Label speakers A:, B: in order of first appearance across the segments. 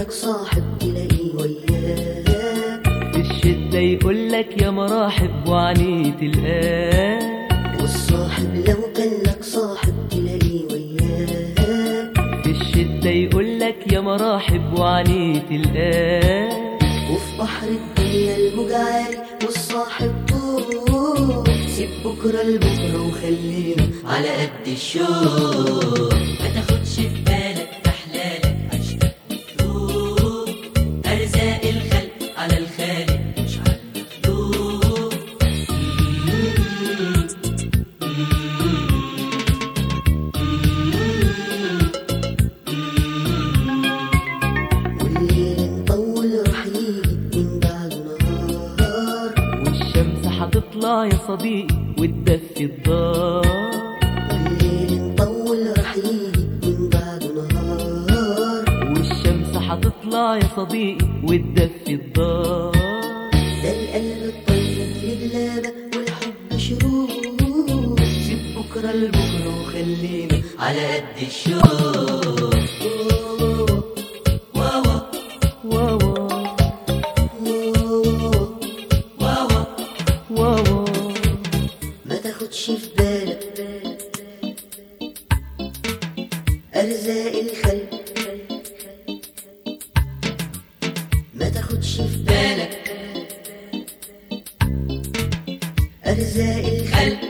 A: غيرك صاحب تلاقيه وياك
B: في الشدة يقولك يا مراحب وعني تلقاه
A: والصاحب لو كان لك صاحب تلاقيه وياك
B: في الشدة يقولك يا مراحب وعني تلقاه
A: وفي بحر الدنيا الموج عالي والصاحب طول سيب بكرة لبكرة وخلينا على قد الشوق
C: ما تاخدش في بالك احلالك عشتك مخلوق ارزاق الخلق على الخالق مش على المخلوق
A: والليل مطول راح يجي من بعده نهار
B: والشمس هتطلع يا صديقي وتدفي الدار
A: والليل مطول راح يجي من بعده نهار
B: والشمس هتطلع يا صديقي وتدفي الدار
A: ده القلب الطيب لبلابة والحب شروق سيب بكرة لبكرة وخلينا على قد الشوق
C: واوا
B: واوا
C: واوا
B: واوا
A: ما تاخدش في بالك أرزاق الخلق ما تاخدش في بالك أرزاق الخلق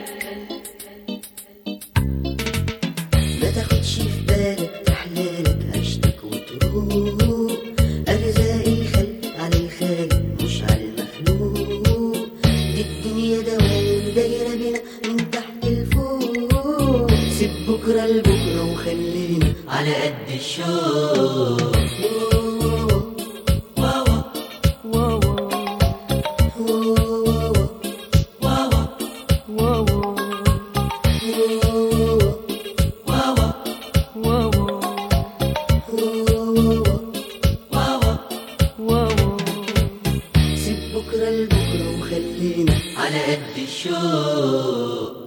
A: ما تاخدش في بالك تحلالك عشتك وتروح أرزاق الخلق على الخالق مش على المخلوق دي الدنيا دوام دايرة بينا من تحت لفوق سيب بكرة لبكرة وخلينا على قد الشوق
C: واوا
B: واوا
C: واوا
B: واوا
C: واوا
B: واوا
C: واوا
B: واوا
A: سيب بكرة لبكرة وخلينا على قد الشوق